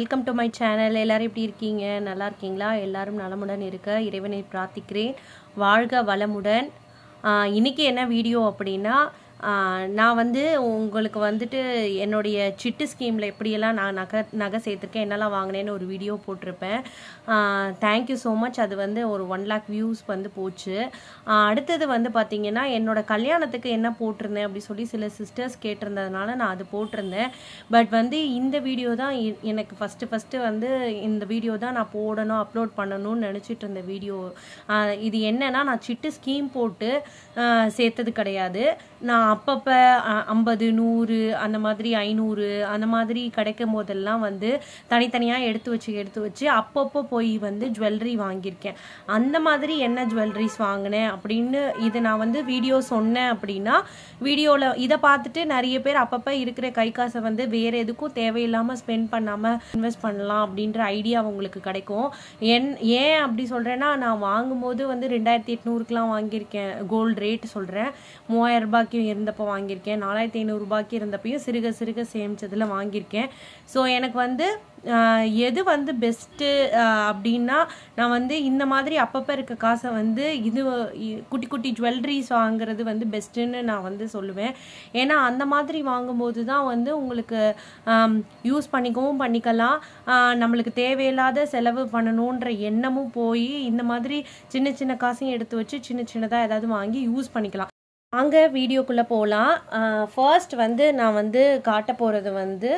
welcome to my channel எல்லாரும் எப்படி இருக்கீங்க நல்லா இருக்கீங்களா எல்லாரும் நலமுடன் இருக்க இறைவனை பிரார்த்திக்கிறேன் வாழ்க வளமுடன் ஆஹ் இன்னைக்கு என்ன வீடியோ அப்படின்னா ஆஹ் நான் வந்து உங்களுக்கு வந்துட்டு என்னுடைய சிட்டு ஸ்கீமில் எப்படியெல்லாம் நான் நகை நகை சேர்த்துருக்கேன் என்னெல்லாம் வாங்கினேன்னு ஒரு வீடியோ போட்டிருப்பேன் தேங்க்யூ ஸோ மச் அது வந்து ஒரு ஒன் லேக் வியூஸ் வந்து போச்சு ஆஹ் அடுத்தது வந்து பார்த்திங்கன்னா என்னோட கல்யாணத்துக்கு என்ன போட்டிருந்தேன் அப்படி சொல்லி சில சிஸ்டர்ஸ் கேட்டிருந்ததுனால நான் அது போட்டிருந்தேன் பட் வந்து இந்த வீடியோ தான் எ- எனக்கு ஃபஸ்ட்டு ஃபஸ்ட்டு வந்து இந்த வீடியோ தான் நான் போடணும் அப்லோட் பண்ணணும்னு நினச்சிட்டு இருந்த வீடியோ இது என்னன்னா நான் சிட்டு ஸ்கீம் போட்டு ஆஹ் சேர்த்தது கிடையாது நான் அப்பப்போ ஐம்பது நூறு அந்த மாதிரி ஐநூறு அந்த மாதிரி கிடைக்கும் போதெல்லாம் வந்து தனித்தனியாக எடுத்து வச்சு எடுத்து வச்சு அப்பப்போ போய் வந்து ஜுவல்லரி வாங்கியிருக்கேன் அந்த மாதிரி என்ன ஜுவல்லரிஸ் வாங்கினேன் அப்படின்னு இது நான் வந்து வீடியோ சொன்னேன் அப்படின்னா வீடியோவில் இதை பார்த்துட்டு நிறைய பேர் அப்பப்போ இருக்கிற கை காசை வந்து வேறு எதுக்கும் தேவையில்லாமல் ஸ்பெண்ட் பண்ணாமல் இன்வெஸ்ட் பண்ணலாம் அப்படின்ற ஐடியா உங்களுக்கு கிடைக்கும் என் ஏன் அப்படி சொல்கிறேன்னா நான் வாங்கும்போது வந்து ரெண்டாயிரத்தி எட்நூறுக்குலாம் வாங்கியிருக்கேன் கோல்டு ரேட் சொல்கிறேன் மூவாயிரம் ரூபாய்க்கு இருந்தப்போ வாங்கியிருக்கேன் நாலாயிரத்தி ஐநூறுரூபாய்க்கு இருந்தப்பையும் சிறுக சிறுக சேமிச்சதில் வாங்கியிருக்கேன் ஸோ எனக்கு வந்து ஆஹ், எது வந்து பெஸ்ட்டு அப்படின்னா நான் வந்து இந்த மாதிரி அப்பப்போ இருக்க காசை வந்து இது இ- குட்டி குட்டி ஜுவல்லரிஸ் வாங்குறது வந்து பெஸ்ட்டுன்னு நான் வந்து சொல்லுவேன் ஏன்னா அந்த மாதிரி வாங்கும்போது தான் வந்து உங்களுக்கு யூஸ் பண்ணிக்கவும் பண்ணிக்கலாம் ஆஹ், நம்மளுக்கு தேவையில்லாத செலவு பண்ணணுன்ற எண்ணமும் போய் இந்த மாதிரி சின்ன சின்ன காசையும் எடுத்து வச்சு சின்ன சின்னதாக ஏதாவது வாங்கி யூஸ் பண்ணிக்கலாம் அங்கே வீடியோக்குள்ளே போகலாம் ஃபர்ஸ்ட் வந்து நான் வந்து காட்ட போகிறது வந்து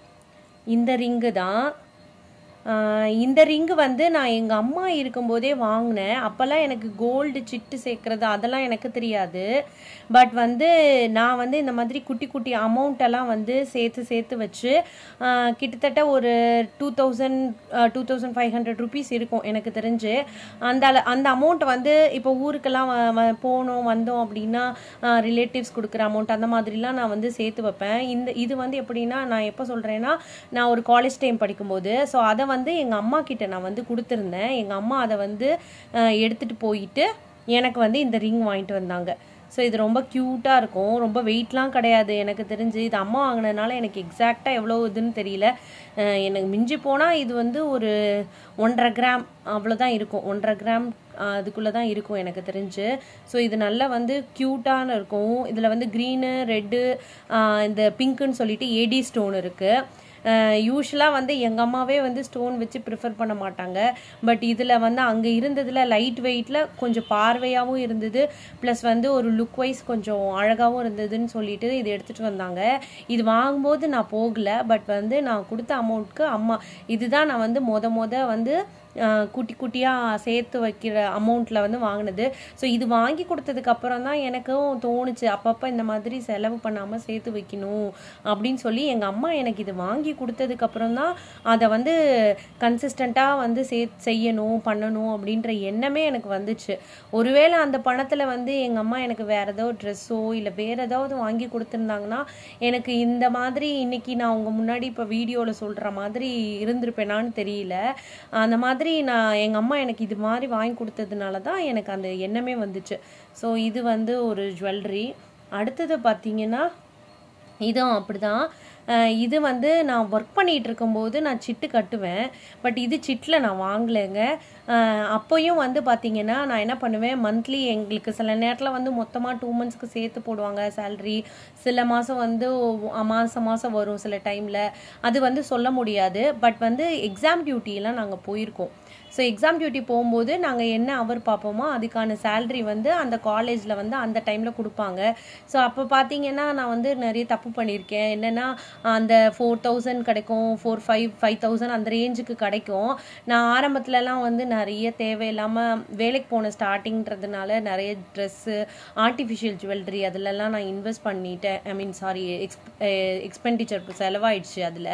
இந்த ரிங்கு தான் ஆஹ் இந்த ரிங்கு வந்து நான் எங்கள் அம்மா இருக்கும்போதே வாங்கினேன் அப்போல்லாம் எனக்கு கோல்டு சிட்டு சேர்க்குறது அதெல்லாம் எனக்கு தெரியாது பட் வந்து நான் வந்து இந்த மாதிரி குட்டி குட்டி amount எல்லாம் வந்து சேர்த்து சேர்த்து வச்சு ஆஹ் கிட்டத்தட்ட ஒரு two thousand two thousand five hundred rupees இருக்கும் எனக்கு தெரிஞ்சு அந்த அள- அந்த அமௌண்ட் வந்து இப்போ ஊருக்கெல்லாம் வ- வ- போனோம் வந்தோம் அப்படின்னா ரிலேட்டிவ்ஸ் கொடுக்குற அமௌண்ட் அந்த மாதிரிலாம் நான் வந்து சேர்த்து வைப்பேன் இந்த இது வந்து எப்படின்னா நான் எப்போ சொல்கிறேன்னா நான் ஒரு காலேஜ் டைம் படிக்கும்போது ஸோ அதை வந்து எங்கள் அம்மா கிட்ட நான் வந்து கொடுத்துருந்தேன் எங்கள் அம்மா அதை வந்து அஹ், எடுத்துட்டு போயிட்டு எனக்கு வந்து இந்த ரிங் வாங்கிட்டு வந்தாங்க ஸோ இது ரொம்ப க்யூட்டாக இருக்கும் ரொம்ப வெயிட்லாம் கிடையாது எனக்கு தெரிஞ்சு இது அம்மா வாங்கினதுனால எனக்கு எக்ஸாக்டாக எவ்வளோ இதுன்னு தெரியல அஹ், எனக்கு மிஞ்சி போனால் இது வந்து ஒரு ஒன்றரை கிராம் அவ்வளோதான் இருக்கும் ஒன்றரை கிராம் அதுக்குள்ளே தான் இருக்கும் எனக்கு தெரிஞ்சு ஸோ இது நல்லா வந்து க்யூட்டான இருக்கும் இதில் வந்து க்ரீனு ரெட்டு இந்த பிங்க்குன்னு சொல்லிட்டு ஏடி ஸ்டோன் இருக்குது யூஸ்வலாக வந்து எங்கள் அம்மாவே வந்து ஸ்டோன் வச்சு ப்ரிஃபர் பண்ண மாட்டாங்க பட் இதில் வந்து அங்கே இருந்ததில் லைட் வெயிட்டில் கொஞ்சம் பார்வையாகவும் இருந்தது ப்ளஸ் வந்து ஒரு லுக் வைஸ் கொஞ்சம் அழகாகவும் இருந்ததுன்னு சொல்லிட்டு இது எடுத்துகிட்டு வந்தாங்க இது வாங்கும்போது நான் போகல பட் வந்து நான் கொடுத்த அமௌண்ட்க்கு அம்மா இதுதான் நான் வந்து மொத மொத வந்து அஹ், குட்டி குட்டியாக சேர்த்து வைக்கிற அமௌண்ட்டில் வந்து வாங்கினது ஸோ இது வாங்கி கொடுத்ததுக்கு அப்புறம் தான் எனக்கும் தோணுச்சு அப்பப்போ இந்த மாதிரி செலவு பண்ணாமல் சேர்த்து வைக்கணும் அப்படின்னு சொல்லி எங்கள் அம்மா எனக்கு இது வாங்கி கொடுத்ததுக்கு அப்புறம் தான் அதை வந்து கன்சிஸ்டண்ட்டாக வந்து சே செய்யணும் பண்ணணும் அப்படின்ற எண்ணமே எனக்கு வந்துச்சு ஒருவேளை அந்த பணத்தில் வந்து எங்கள் அம்மா எனக்கு வேறு ஏதோ ட்ரெஸ்ஸோ இல்லை வேறு ஏதாவது வாங்கி கொடுத்துருந்தாங்கன்னா எனக்கு இந்த மாதிரி இன்னைக்கு நான் உங்கள் முன்னாடி இப்போ வீடியோவில் சொல்கிற மாதிரி இருந்திருப்பேனான்னு தெரியல அந்த மாதிரி நான் எங்கள் அம்மா எனக்கு இது மாதிரி வாங்கி கொடுத்ததுனால தான் எனக்கு அந்த எண்ணமே வந்துச்சு ஸோ இது வந்து ஒரு ஜுவல்லரி அடுத்தது பார்த்தீங்கன்னா இதுவும் அப்படிதான் அஹ் இது வந்து நான் ஒர்க் பண்ணிட்டு இருக்கும்போது நான் சிட்டு கட்டுவேன் பட் இது சிட்டில் நான் வாங்கலைங்க அஹ் அப்போயும் வந்து பார்த்தீங்கன்னா நான் என்ன பண்ணுவேன் மந்த்லி எங்களுக்கு சில நேரத்தில் வந்து மொத்தமாக டூ மந்த்ஸ்க்கு சேர்த்து போடுவாங்க சேல்ரி சில மாதம் வந்து ஒ- மாசம் மாதம் வரும் சில டைமில் அது வந்து சொல்ல முடியாது பட் வந்து எக்ஸாம் டியூட்டிலாம் நாங்கள் போயிருக்கோம் ஸோ எக்ஸாம் டியூட்டி போகும்போது நாங்கள் என்ன அவர் பார்ப்போமோ அதுக்கான சேல்ரி வந்து அந்த காலேஜில் வந்து அந்த டைமில் கொடுப்பாங்க ஸோ அப்போ பார்த்தீங்கன்னா நான் வந்து நிறைய தப்பு பண்ணியிருக்கேன் என்னென்னா அந்த ஃபோர் தௌசண்ட் கிடைக்கும் ஃபோர் ஃபைவ் ஃபைவ் தௌசண்ட் அந்த ரேஞ்சுக்கு கிடைக்கும் நான் ஆரம்பத்துலலாம் வந்து நிறைய தேவையில்லாமல் வேலைக்கு போன ஸ்டார்டிங்கிறதுனால நிறைய ட்ரெஸ்ஸு ஆர்டிஃபிஷியல் ஜுவல்லரி அதிலெல்லாம் நான் இன்வெஸ்ட் பண்ணிட்டேன் I mean sorry ex expenditure செலவாயிடுச்சு அதில்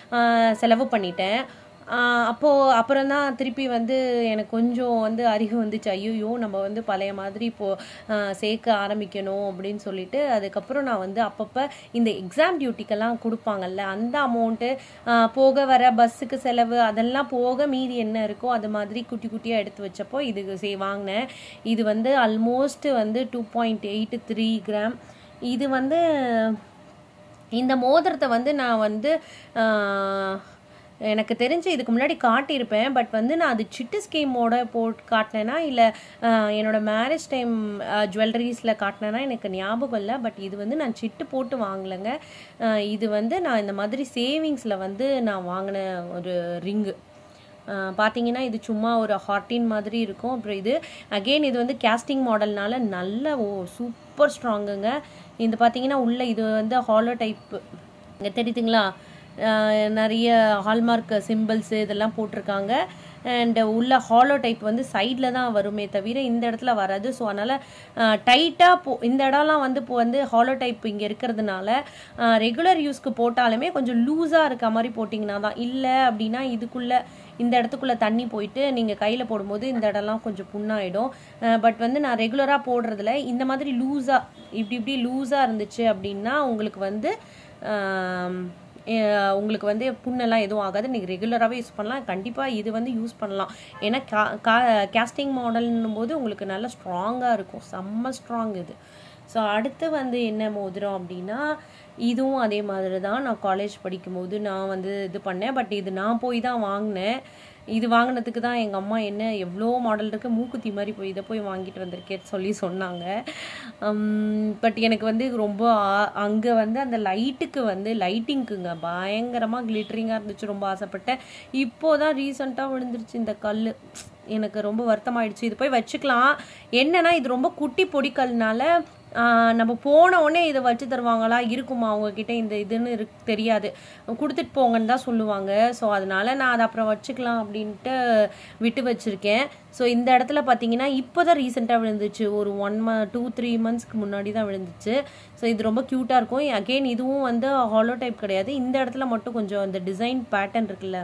செலவு பண்ணிட்டேன் ஆஹ் அப்போ அப்புறம் தான் திருப்பி வந்து எனக்கு கொஞ்சம் வந்து அறிவு வந்துச்சு ஐயோ நம்ம வந்து பழைய மாதிரி இப்போ ஆஹ் சேர்க்க ஆரம்பிக்கணும் அப்படின்னு சொல்லிட்டு அதுக்கப்புறம் நான் வந்து அப்பப்போ இந்த எக்ஸாம் டியூட்டிக்கெல்லாம் கொடுப்பாங்கல்ல அந்த அமௌண்ட்டு போக வர பஸ்ஸுக்கு செலவு அதெல்லாம் போக மீதி என்ன இருக்கோ அது மாதிரி குட்டி குட்டியாக எடுத்து வச்சப்போ இது சே வாங்கினேன் இது வந்து ஆல்மோஸ்ட் வந்து two point eight three gram இது வந்து இந்த மோதிரத்தை வந்து நான் வந்து ஆஹ், எனக்கு தெரிஞ்சு இதுக்கு முன்னாடி காட்டியிருப்பேன் பட் வந்து நான் அது சிட்டு ஸ்கீமோட போட்டு காட்டினேன்னா இல்லை என்னோடய மேரேஜ் டைம் ஜுவல்லரிஸில் காட்டினேன்னா எனக்கு ஞாபகம் இல்லை பட் இது வந்து நான் சிட்டு போட்டு வாங்கலைங்க அஹ் இது வந்து நான் இந்த மாதிரி சேவிங்ஸில் வந்து நான் வாங்கின ஒரு ரிங்கு பார்த்தீங்கன்னா இது சும்மா ஒரு ஹார்டின் மாதிரி இருக்கும் அப்புறம் இது அகெயின் இது வந்து கேஸ்டிங் மாடல்னால நல்ல ஓ சூப்பர் ஸ்ட்ராங்குங்க இது பார்த்தீங்கன்னா உள்ள இது வந்து ஹாலோ டைப் இங்கே தெரியுதுங்களா அஹ் நிறைய ஹால்மார்க் சிம்பிள்ஸு இதெல்லாம் போட்டிருக்காங்க அண்ட் உள்ள ஹாலோ டைப் வந்து சைடில் தான் வருமே தவிர இந்த இடத்துல வராது ஸோ அதனால் டைட்டாக போ இந்த இடம்லாம் வந்து இப்போ வந்து ஹாலோ டைப் இங்கே இருக்கிறதுனால ரெகுலர் யூஸ்க்கு போட்டாலுமே கொஞ்சம் லூஸாக இருக்க மாதிரி போட்டிங்கன்னா தான் இல்லை அப்படின்னா இதுக்குள்ளே இந்த இடத்துக்குள்ளே தண்ணி போயிட்டு நீங்கள் கையில் போடும்போது இந்த இடம்லாம் கொஞ்சம் புண்ணாயிடும் பட் வந்து நான் ரெகுலராக போடுறதுல இந்த மாதிரி லூஸாக இப்படி இப்படி லூஸாக இருந்துச்சு அப்படின்னா உங்களுக்கு வந்து ஆம், அஹ் உங்களுக்கு வந்து புண்ணெல்லாம் எதுவும் ஆகாது நீங்கள் ரெகுலராகவே யூஸ் பண்ணலாம் கண்டிப்பாக இது வந்து யூஸ் பண்ணலாம் ஏன்னா கா கா கேஸ்டிங் மாடல்னும் போது உங்களுக்கு நல்லா ஸ்ட்ராங்காக இருக்கும் செம்ம ஸ்ட்ராங் இது ஸோ அடுத்து வந்து என்ன மோதிரம் அப்படின்னா இதுவும் அதே மாதிரி தான் நான் காலேஜ் படிக்கும்போது நான் வந்து இது பண்ணேன் பட் இது நான் போய் தான் வாங்கினேன் இது வாங்கினதுக்கு தான் எங்கள் அம்மா என்ன எவ்வளோ மாடல் இருக்குது மூக்குத்தி மாதிரி போய் இதை போய் வாங்கிட்டு வந்திருக்கேன்னு சொல்லி சொன்னாங்க பட் எனக்கு வந்து ரொம்ப அங்கே வந்து அந்த லைட்டுக்கு வந்து லைட்டிங்க்குங்க பயங்கரமாக கிளிட்டரிங்காக இருந்துச்சு ரொம்ப ஆசைப்பட்டேன் இப்போ தான் ரீசெண்டாக விழுந்துருச்சு இந்த கல் எனக்கு ரொம்ப வருத்தமாயிடுச்சு இது போய் வச்சுக்கலாம் என்னன்னா இது ரொம்ப குட்டி பொடிக்கல்னால ஆஹ் நம்ம போன உடனே இதை வச்சு தருவாங்களா இருக்குமா அவங்கக்கிட்ட இந்த இதுன்னு இருக்கு தெரியாது கொடுத்துட்டு போங்கன்னு தான் சொல்லுவாங்க ஸோ அதனால நான் அதை அப்புறம் வச்சுக்கலாம் அப்படின்ட்டு விட்டு வச்சுருக்கேன் ஸோ இந்த இடத்துல பார்த்தீங்கன்னா இப்போ தான் ரீசெண்டாக விழுந்துச்சு ஒரு ஒன் ம டூ த்ரீ மந்த்ஸ்க்கு முன்னாடி தான் விழுந்துச்சு ஸோ இது ரொம்ப க்யூட்டாக இருக்கும் அகெயின் இதுவும் வந்து ஹாலோ டைப் கிடையாது இந்த இடத்துல மட்டும் கொஞ்சம் அந்த டிசைன் பேட்டர்ன் இருக்குல்ல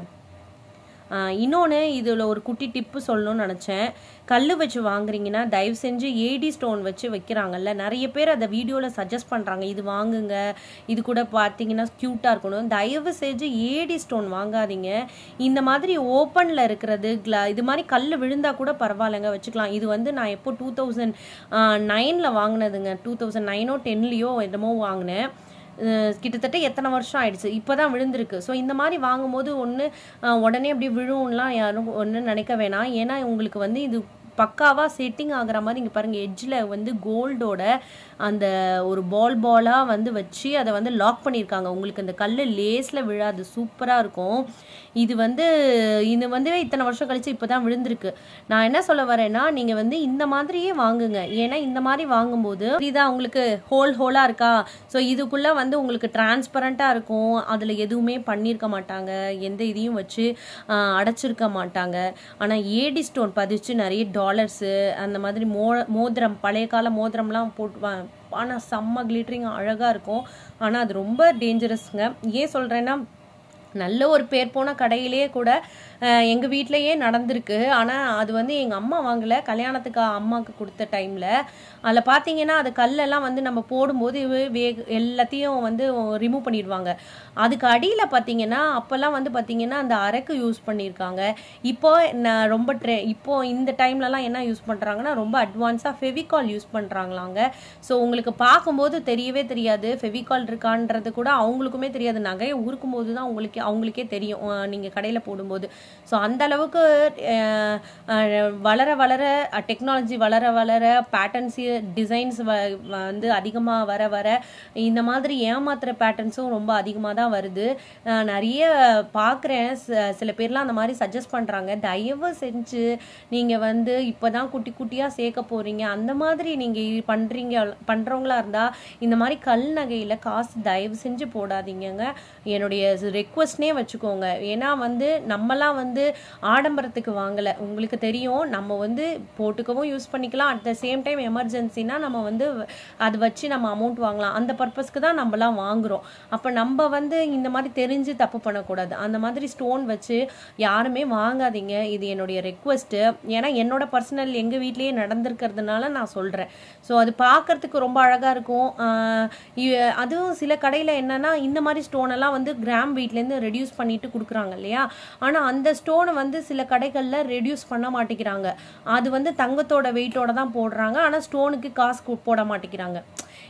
இன்னொன்று இதில் ஒரு குட்டி டிப்பு சொல்லணும்னு நினச்சேன் கல் வச்சு வாங்குறீங்கன்னா தயவு செஞ்சு ஏடி ஸ்டோன் வச்சு வைக்கிறாங்கல்ல நிறைய பேர் அதை வீடியோவில் சஜஸ்ட் பண்ணுறாங்க இது வாங்குங்க இது கூட பார்த்தீங்கன்னா க்யூட்டாக இருக்கணும் தயவு செஞ்சு ஏடி ஸ்டோன் வாங்காதீங்க இந்த மாதிரி ஓப்பனில் இருக்கிறது கிளா இது மாதிரி கல் விழுந்தா கூட பரவாயில்லைங்க வச்சுக்கலாம் இது வந்து நான் எப்போ டூ தௌசண்ட் நைனில் வாங்கினதுங்க டூ தௌசண்ட் நைனோ டென்லேயோ என்னமோ வாங்கினேன் அஹ் கிட்டத்தட்ட எத்தனை வருஷம் ஆயிடுச்சு இப்போ தான் விழுந்திருக்கு ஸோ இந்த மாதிரி வாங்கும்போது ஒன்று உடனே அப்படி விழுவும்லாம் யாரும் ஒன்றும் நினைக்க வேணாம் ஏன்னா உங்களுக்கு வந்து இது பக்காவாக செட்டிங் ஆகுற மாதிரி இங்கே பாருங்கள் எட்ஜில் வந்து கோல்டோட அந்த ஒரு பால் பாலாக வந்து வச்சு அதை வந்து லாக் பண்ணியிருக்காங்க உங்களுக்கு அந்த கல் லேஸில் விழாது சூப்பராக இருக்கும் இது வந்து இது வந்து இத்தனை வருஷம் கழிச்சு இப்போ தான் விழுந்திருக்கு நான் என்ன சொல்ல வரேன்னா நீங்கள் வந்து இந்த மாதிரியே வாங்குங்க ஏன்னா இந்த மாதிரி வாங்கும்போது இதான் உங்களுக்கு ஹோல் ஹோலாக இருக்கா ஸோ இதுக்குள்ளே வந்து உங்களுக்கு டிரான்ஸ்பரண்ட்டாக இருக்கும் அதில் எதுவுமே பண்ணியிருக்க மாட்டாங்க எந்த இதையும் வச்சு ஆஹ், அடைச்சிருக்க மாட்டாங்க ஆனால் ஏடி ஸ்டோன் பதிச்சு நிறைய டாலர்ஸு அந்த மாதிரி மோ மோதிரம் பழைய கால மோதிரம்லாம் போட்டு ஆனால் செம்ம கிளிட்டரிங் அழகாக இருக்கும் ஆனால் அது ரொம்ப டேஞ்சரஸ்ங்க ஏன் சொல்கிறேன்னா நல்ல ஒரு பேர் போன கடையிலேயே கூட எங்கள் வீட்டிலையே நடந்திருக்கு ஆனால் அது வந்து எங்கள் அம்மா வாங்கலை கல்யாணத்துக்கு அம்மாவுக்கு கொடுத்த டைமில் அதில் பார்த்தீங்கன்னா அது கல்லெல்லாம் வந்து நம்ம போடும்போது வே- வேக எல்லாத்தையும் வந்து ரிமூவ் பண்ணிடுவாங்க அதுக்கு அடியில் பார்த்தீங்கன்னா அப்போல்லாம் வந்து பார்த்தீங்கன்னா அந்த அரைக்கு யூஸ் பண்ணியிருக்காங்க இப்போ நான் ரொம்ப ட்ரெ இப்போ இந்த டைம்லலாம் என்ன யூஸ் பண்ணுறாங்கன்னா ரொம்ப அட்வான்ஸாக ஃபெவிகால் யூஸ் பண்ணுறாங்களாங்க ஸோ உங்களுக்கு பார்க்கும்போது தெரியவே தெரியாது ஃபெவிகால் இருக்கான்றது கூட அவங்களுக்குமே தெரியாது நகையை உருக்கும் போது தான் உங்களுக்கு அவங்களுக்கே தெரியும் நீங்கள் கடையில் போடும்போது ஸோ அந்த அளவுக்கு அஹ், அஹ், வளர வளர டெக்னாலஜி வளர வளர பேட்டர்ன்ஸ் டிசைன்ஸ் வந்து அதிகமாக வர வர இந்த மாதிரி ஏமாத்துற பேட்டர்ன்ஸும் ரொம்ப அதிகமாக தான் வருது நான் நிறைய பார்க்குறேன் சில பேர்லாம் அந்த மாதிரி சஜஸ்ட் பண்ணுறாங்க தயவு செஞ்சு நீங்கள் வந்து இப்போ தான் குட்டி குட்டியாக சேர்க்க போகிறீங்க அந்த மாதிரி நீங்கள் பண்ணுறீங்க பண்ணுறவங்களா இருந்தால் இந்த மாதிரி கல் நகையில் காசு தயவு செஞ்சு போடாதீங்கங்க என்னுடைய ரெக்வஸ்ட்னே வச்சுக்கோங்க ஏன்னா வந்து நம்மலாம் வந்து ஆடம்பரத்துக்கு வாங்கலை உங்களுக்கு தெரியும் நம்ம வந்து போட்டுக்கவும் யூஸ் பண்ணிக்கலாம் அட் த சேம் டைம் எமர்ஜென்சினா நம்ம வந்து அது வச்சு நம்ம அமௌண்ட் வாங்கலாம் அந்த பர்பஸ்க்கு தான் நம்மலாம் வாங்குறோம் அப்போ நம்ம வந்து இந்த மாதிரி தெரிஞ்சு தப்பு பண்ணக்கூடாது அந்த மாதிரி ஸ்டோன் வச்சு யாருமே வாங்காதீங்க இது என்னுடைய ரெக்வஸ்ட்டு ஏன்னா என்னோட பர்சனல் எங்கள் வீட்லேயே நடந்திருக்கிறதுனால நான் சொல்கிறேன் ஸோ அது பார்க்கறதுக்கு ரொம்ப அழகாக இருக்கும் ஆஹ் இ- அதுவும் சில கடையில் என்னன்னா இந்த மாதிரி ஸ்டோன் எல்லாம் வந்து கிராம் வீட்லேருந்து ரெடியூஸ் பண்ணிட்டு கொடுக்குறாங்க இல்லையா ஆனால் அந்த ஸ்டோனை வந்து சில கடைகளில் ரெடியூஸ் பண்ண மாட்டேங்கிறாங்க அது வந்து தங்கத்தோட வெயிட்டோட தான் போடுறாங்க ஆனால் ஸ்டோனுக்கு காசு கு- போட மாட்டேங்கிறாங்க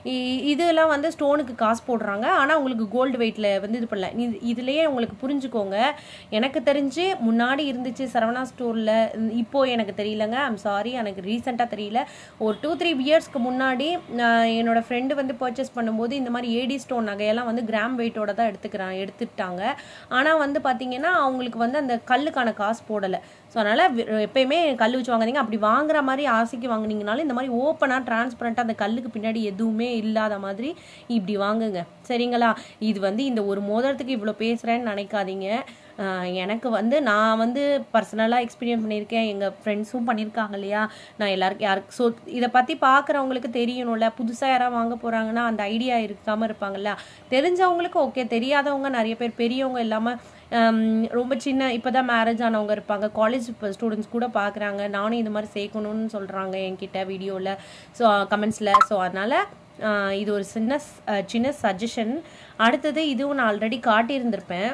இ- இதெல்லாம் வந்து ஸ்டோனுக்கு காசு போடுறாங்க ஆனால் உங்களுக்கு கோல்டு வெயிட்டில் வந்து இது பண்ணல இது இதுலேயே உங்களுக்கு புரிஞ்சுக்கோங்க எனக்கு தெரிஞ்சு முன்னாடி இருந்துச்சு சரவணா ஸ்டோரில் இப்போ எனக்கு தெரியலங்க ஐம் சாரி எனக்கு ரீசெண்டாக தெரியல ஒரு டூ த்ரீ இயர்ஸ்க்கு முன்னாடி நான் என்னோட ஃப்ரெண்டு வந்து பர்ச்சேஸ் பண்ணும்போது இந்த மாதிரி ஏடி ஸ்டோன் நகையெல்லாம் வந்து கிராம் வெயிட்டோட தான் எடுத்துக்கிறான் எடுத்துட்டாங்க ஆனால் வந்து பார்த்தீங்கன்னா அவங்களுக்கு வந்து அந்த கல்லுக்கான காசு போடலை ஸோ அதனால் எப்பயுமே கல் வச்சு வாங்குறீங்க அப்படி வாங்குற மாதிரி ஆசைக்கு வாங்குனீங்கனாலும் இந்த மாதிரி ஓப்பனாக டிரான்ஸ்பரண்ட்டாக அந்த கல்லுக்கு பின்னாடி எதுவுமே இல்லாத மாதிரி இப்படி வாங்குங்க சரிங்களா இது வந்து இந்த ஒரு மோதிரத்துக்கு இவ்வளோ பேசுகிறேன்னு நினைக்காதீங்க ஆஹ் எனக்கு வந்து நான் வந்து பர்சனலாக எக்ஸ்பீரியன்ஸ் பண்ணியிருக்கேன் எங்கள் ஃப்ரெண்ட்ஸும் பண்ணியிருக்காங்க இல்லையா நான் எல்லாருக்கும் யாருக்கு ஸோ இதை பற்றி பார்க்குறவங்களுக்கு தெரியணும்ல புதுசாக யாராவது வாங்க போகிறாங்கன்னா அந்த ஐடியா இருக்காமல் இருப்பாங்கல்ல தெரிஞ்சவங்களுக்கு ஓகே தெரியாதவங்க நிறைய பேர் பெரியவங்க இல்லாமல் ரொம்ப சின்ன இப்போ தான் மேரேஜ் ஆனவங்க இருப்பாங்க காலேஜ் ஸ்டூடெண்ட்ஸ் கூட பார்க்குறாங்க நானும் இந்த மாதிரி சேர்க்கணும்னு சொல்கிறாங்க என்கிட்ட வீடியோவில் ஸோ கமெண்ட்ஸில் ஸோ அதனால் இது ஒரு சின்ன ஸ்- சின்ன சஜஷன் அடுத்தது இதுவும் நான் ஆல்ரெடி காட்டியிருந்திருப்பேன்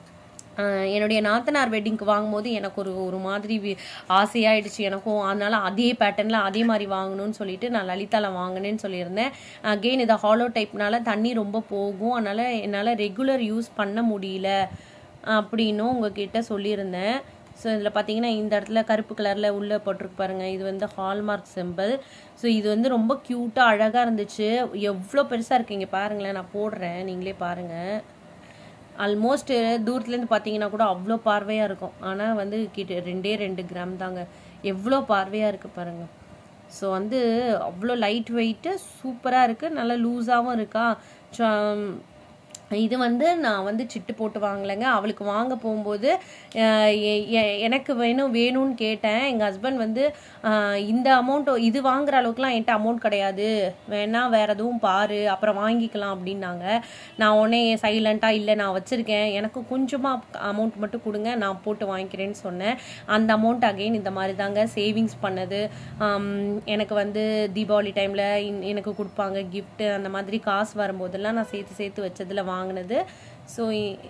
ஆஹ் என்னுடைய நாத்தனார் வெட்டிங்க்கு வாங்கும்போது எனக்கு ஒரு ஒரு மாதிரி வி- ஆசையாயிடுச்சு எனக்கும் அதனால அதே பேட்டர்னில் அதே மாதிரி வாங்கணும்னு சொல்லிட்டு நான் லலிதால வாங்கினேன்னு சொல்லியிருந்தேன் அகெயின் இதை ஹாலோ டைப்னால தண்ணி ரொம்ப போகும் அதனால் என்னால் ரெகுலர் யூஸ் பண்ண முடியல அப்படின்னும் உங்ககிட்ட சொல்லியிருந்தேன் ஸோ இதில் பார்த்தீங்கன்னா இந்த இடத்துல கருப்பு கலரில் உள்ளே போட்டிருக்கு பாருங்க இது வந்து ஹால்மார்க் சிம்பிள் ஸோ இது வந்து ரொம்ப க்யூட்டாக அழகாக இருந்துச்சு எவ்வளோ பெருசாக இருக்குங்க பாருங்களேன் நான் போடுறேன் நீங்களே பாருங்கள் ஆல்மோஸ்ட் தூரத்துலேருந்து பார்த்தீங்கன்னா கூட அவ்வளோ பார்வையாக இருக்கும் ஆனால் வந்து கிட்ட ரெண்டே ரெண்டு கிராம் தாங்க எவ்வளோ பார்வையாக இருக்குது பாருங்கள் ஸோ வந்து அவ்வளோ லைட் வெயிட்டு சூப்பராக இருக்குது நல்லா லூஸாகவும் இருக்கா ச- இது வந்து நான் வந்து சிட்டு போட்டு வாங்கலைங்க அவளுக்கு வாங்க போகும்போது அஹ் எ- எ- எனக்கு வேணும் வேணும்னு கேட்டேன் எங்கள் ஹஸ்பண்ட் வந்து அஹ் இந்த அமௌண்ட் இது வாங்குற அளவுக்குலாம் என்கிட்ட அமௌண்ட் கிடையாது வேணா வேற எதுவும் பாரு அப்புறம் வாங்கிக்கலாம் அப்படின்னாங்க நான் உடனே சைலண்ட்டாக இல்லை நான் வச்சுருக்கேன் எனக்கு கொஞ்சமாக அமௌண்ட் மட்டும் கொடுங்க நான் போட்டு வாங்கிக்கிறேன்னு சொன்னேன் அந்த அமௌண்ட் அகைன் இந்த மாதிரி தாங்க சேவிங்ஸ் பண்ணது ஆம், எனக்கு வந்து தீபாவளி டைமில் எனக்கு கொடுப்பாங்க gift அந்த மாதிரி காசு வரும்போதெல்லாம் நான் சேர்த்து சேர்த்து வச்சதில் வாங்கினது ஸோ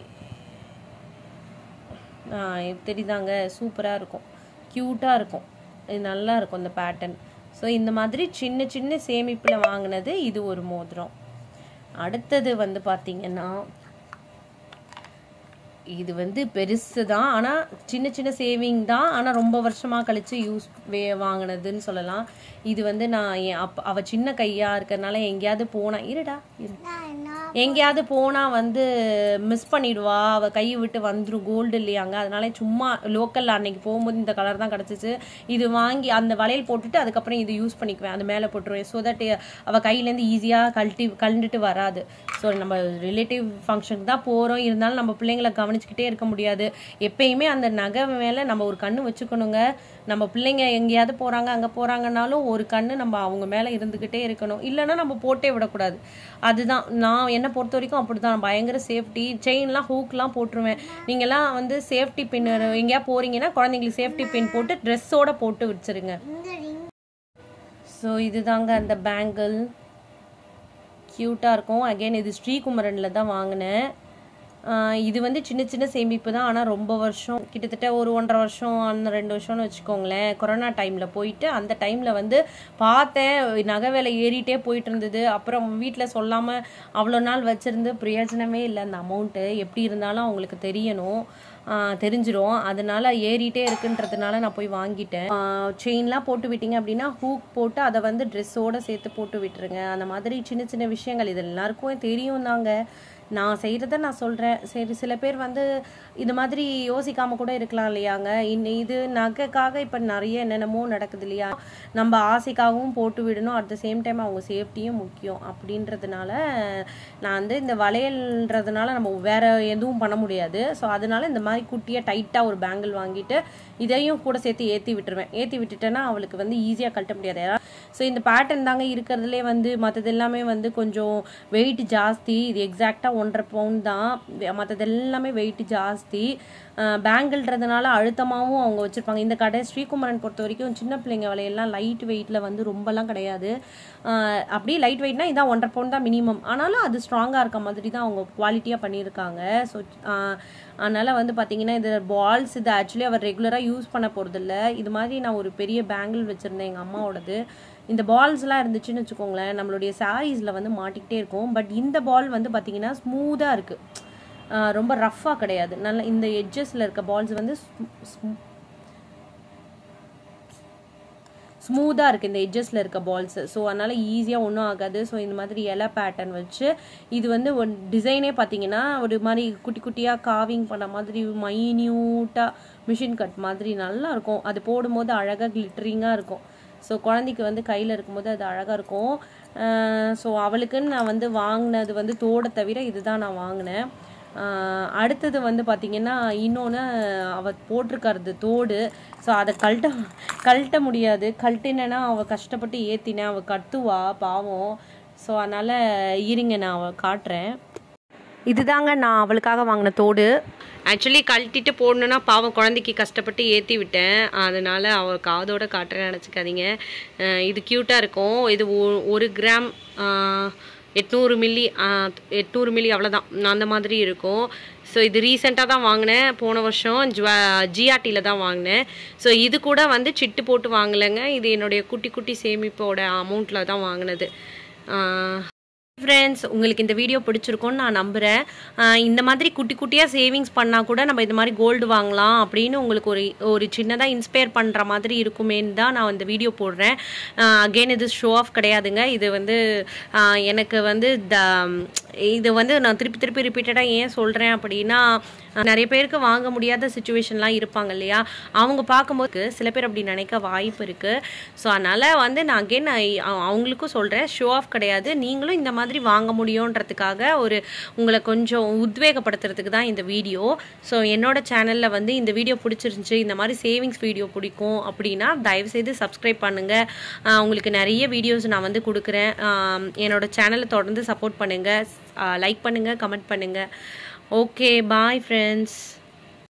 தெரியுதாங்க சூப்பராக இருக்கும் க்யூட்டாக இருக்கும் இது நல்லா இருக்கும் இந்த பேட்டர்ன் ஸோ இந்த மாதிரி சின்ன சின்ன சேமிப்பில் வாங்கினது இது ஒரு மோதிரம் அடுத்தது வந்து பார்த்தீங்கன்னா இது வந்து பெருசு தான் ஆனால் சின்ன சின்ன சேவிங் தான் ஆனால் ரொம்ப வருஷமாக கழித்து யூஸ் வே வாங்கினதுன்னு சொல்லலாம் இது வந்து நான் என் அப் அவ சின்ன கையாக இருக்கிறதுனால எங்கேயாவது போனா இருடா இரு எங்கேயாவது போனால் வந்து மிஸ் பண்ணிடுவா அவள் கையை விட்டு வந்துடும் கோல்டு இல்லையாங்க அதனால சும்மா லோக்கலில் அன்னைக்கு போகும்போது இந்த கலர் தான் கிடச்சிச்சு இது வாங்கி அந்த வளையல் போட்டுட்டு அதுக்கப்புறம் இது யூஸ் பண்ணிக்குவேன் அது மேலே போட்டுருவேன் ஸோ தட் அவள் கையிலேருந்து ஈஸியாக கழட்டி கழண்டுட்டு வராது ஸோ நம்ம ரிலேட்டிவ் ஃபங்க்ஷனுக்கு தான் போகிறோம் இருந்தாலும் நம்ம பிள்ளைங்களை கவனிச்சுக்கிட்டே இருக்க முடியாது எப்பயுமே அந்த நகை மேலே நம்ம ஒரு கண்ணு வச்சுக்கணுங்க நம்ம பிள்ளைங்க எங்கேயாவது போகிறாங்க அங்கே போகிறாங்கனாலும் ஒரு கண்ணு நம்ம அவங்க மேலே இருந்துக்கிட்டே இருக்கணும் இல்லைன்னா நம்ம போட்டே விடக்கூடாது அதுதான் நான் என்னை பொறுத்த வரைக்கும் அப்படி தான் பயங்கர சேஃப்டி செயின்லாம் ஹூக்லாம் போட்டுருவேன் நீங்கள்லாம் வந்து சேஃப்டி பின் எங்கேயா போகிறீங்கன்னா குழந்தைங்களுக்கு சேஃப்டி பின் போட்டு ட்ரெஸ்ஸோட போட்டு வச்சிருங்க ஸோ இதுதாங்க அந்த பேங்கிள் க்யூட்டாக இருக்கும் அகைன் இது ஸ்ரீகுமரனில் தான் வாங்கினேன் ஆஹ் இது வந்து சின்ன சின்ன சேமிப்பு தான் ஆனால் ரொம்ப வருஷம் கிட்டத்தட்ட ஒரு ஒன்றரை வருஷம் அந்த ரெண்டு வருஷம்னு வச்சுக்கோங்களேன் கொரோனா டைமில் போயிட்டு அந்த டைமில் வந்து பார்த்தேன் நகை விலை ஏறிட்டே போயிட்டு இருந்தது அப்புறம் வீட்டில் சொல்லாமல் அவ்வளோ நாள் வச்சுருந்து பிரயோஜனமே இல்லை அந்த அமௌண்ட்டு எப்படி இருந்தாலும் அவங்களுக்கு தெரியணும் ஆஹ் தெரிஞ்சிரும் அதனால ஏறிட்டே இருக்குன்றதுனால நான் போய் வாங்கிட்டேன் செயின்லாம் போட்டு விட்டீங்க அப்படின்னா ஹூக் போட்டு அதை வந்து ட்ரெஸ்ஸோட சேர்த்து போட்டு விட்டுருங்க அந்த மாதிரி சின்ன சின்ன விஷயங்கள் இது எல்லாருக்கும் தெரியும் தாங்க நான் செய்கிறத நான் சொல்கிறேன் சரி சில பேர் வந்து இது மாதிரி யோசிக்காமல் கூட இருக்கலாம் இல்லையாங்க இன் இது நகைக்காக இப்போ நிறைய என்னென்னமோ நடக்குது இல்லையா நம்ம ஆசைக்காகவும் போட்டு விடணும் அட் த சேம் டைம் அவங்க சேஃப்டியும் முக்கியம் அப்படின்றதுனால நான் வந்து இந்த வளையல்ன்றதுனால நம்ம வேற எதுவும் பண்ண முடியாது ஸோ அதனால இந்த மாதிரி குட்டியாக டைட்டாக ஒரு பேங்கிள் வாங்கிட்டு இதையும் கூட சேர்த்து ஏற்றி விட்டுருவேன் ஏற்றி விட்டுட்டேன்னா அவளுக்கு வந்து ஈஸியாக கழட்ட முடியாது ஸோ இந்த பேட்டர்ன் தாங்க இருக்கிறதுலே வந்து மற்றது எல்லாமே வந்து கொஞ்சம் வெயிட் ஜாஸ்தி இது எக்ஸாக்டாக ஒன்றரை பவுண்ட் தான் மற்றது எல்லாமே வெயிட் ஜாஸ்தி பேங்கிள்ன்றதுனால அழுத்தமாகவும் அவங்க வச்சுருப்பாங்க இந்த கடை ஸ்ரீகுமரன் பொறுத்த வரைக்கும் சின்ன பிள்ளைங்க வலையெல்லாம் லைட் வெயிட்டில் வந்து ரொம்பலாம் கிடையாது ஆஹ் அப்படியே லைட் வெயிட்னா இதான் ஒன்றரை பவுண்ட் தான் மினிமம் ஆனாலும் அது ஸ்ட்ராங்காக இருக்க மாதிரி தான் அவங்க குவாலிட்டியாக பண்ணியிருக்காங்க ஸோ அதனால் வந்து பார்த்தீங்கன்னா இது பால்ஸ் இது ஆக்சுவலி அவர் ரெகுலராக யூஸ் பண்ண போகிறதில்ல இது மாதிரி நான் ஒரு பெரிய பேங்கிள் வச்சுருந்தேன் எங்கள் அம்மாவோடது இந்த பால்ஸ்லாம் இருந்துச்சுன்னு வச்சுக்கோங்களேன் நம்மளுடைய சாரீஸில் வந்து மாட்டிக்கிட்டே இருக்கும் பட் இந்த பால் வந்து பார்த்திங்கன்னா ஸ்மூத்தாக இருக்குது ரொம்ப ரஃப்பாக கிடையாது நல்ல இந்த எட்ஜஸில் இருக்க பால்ஸ் வந்து ஸ்மூத்தாக இருக்குது இந்த எட்ஜஸில் இருக்க பால்ஸு ஸோ அதனால் ஈஸியாக ஒன்றும் ஆகாது ஸோ இந்த மாதிரி இலை பேட்டர்ன் வச்சு இது வந்து ஒரு டிசைனே பார்த்தீங்கன்னா ஒரு மாதிரி குட்டி குட்டியாக காவிங் பண்ண மாதிரி மைன்யூட்டாக மிஷின் கட் மாதிரி நல்லா இருக்கும் அது போடும்போது அழகாக கிளிட்டரிங்காக இருக்கும் ஸோ குழந்தைக்கு வந்து கையில் இருக்கும்போது அது அழகாக இருக்கும் ஸோ அவளுக்குன்னு நான் வந்து வாங்கினது வந்து தோடை தவிர இதுதான் நான் வாங்கினேன் அடுத்தது வந்து பார்த்திங்கன்னா இன்னொன்று அவள் போட்டிருக்கறது தோடு ஸோ அதை கழட்ட கழட்ட முடியாது கழட்டினேன்னா அவள் கஷ்டப்பட்டு ஏற்றினேன் அவள் கத்துவா பாவம் ஸோ அதனால் இருங்க நான் அவள் காட்டுறேன் இதுதாங்க நான் அவளுக்காக வாங்கின தோடு ஆக்சுவலி கழட்டிட்டு போடணுன்னா பாவம் குழந்தைக்கு கஷ்டப்பட்டு ஏற்றி விட்டேன் அதனால் அவள் காதோட காட்டுறேன்னு நினச்சிக்காதீங்க இது க்யூட்டாக இருக்கும் இது ஒரு கிராம் எட்நூறு மில்லி எட்நூறு மில்லி அவ்வளோதான் அந்த மாதிரி இருக்கும் ஸோ இது ரீசெண்டாக தான் வாங்கினேன் போன வருஷம் ஜுவ ஜிஆர்டியில் தான் வாங்கினேன் ஸோ இது கூட வந்து சிட்டு போட்டு வாங்கலைங்க இது என்னுடைய குட்டி குட்டி சேமிப்போட அமௌண்ட்டில் தான் வாங்கினது ஃப்ரெண்ட்ஸ் உங்களுக்கு இந்த வீடியோ பிடிச்சிருக்கும்னு நான் நம்புகிறேன் இந்த மாதிரி குட்டி குட்டியாக சேவிங்ஸ் பண்ணால் கூட நம்ம இந்த மாதிரி கோல்டு வாங்கலாம் அப்படின்னு உங்களுக்கு ஒரு ஒரு சின்னதாக இன்ஸ்பயர் பண்ணுற மாதிரி இருக்குமேன்னு தான் நான் இந்த வீடியோ போடுறேன் அகெயின் இது ஷோ ஆஃப் கிடையாதுங்க இது வந்து எனக்கு வந்து த இது வந்து நான் திருப்பி திருப்பி ரிப்பீட்டடாக ஏன் சொல்கிறேன் அப்படின்னா நிறைய பேருக்கு வாங்க முடியாத சுச்சுவேஷன்லாம் இருப்பாங்க இல்லையா அவங்க பார்க்கும்போது சில பேர் அப்படி நினைக்க வாய்ப்பு இருக்குது ஸோ அதனால் வந்து நான் அகெயின் அவங்களுக்கும் சொல்கிறேன் ஷோ ஆஃப் கிடையாது நீங்களும் இந்த மாதிரி வாங்க முடியுன்றதுக்காக ஒரு உங்களை கொஞ்சம் உத்வேகப்படுத்துறதுக்கு தான் இந்த வீடியோ ஸோ என்னோட சேனலில் வந்து இந்த வீடியோ பிடிச்சிருந்துச்சி இந்த மாதிரி சேவிங்ஸ் வீடியோ பிடிக்கும் அப்படின்னா தயவுசெய்து சப்ஸ்கிரைப் பண்ணுங்கள் உங்களுக்கு நிறைய வீடியோஸ் நான் வந்து கொடுக்குறேன் என்னோட சேனலை தொடர்ந்து சப்போர்ட் பண்ணுங்கள் லைக் பண்ணுங்கள் கமெண்ட் பண்ணுங்கள் ஓகே பாய் ஃப்ரெண்ட்ஸ்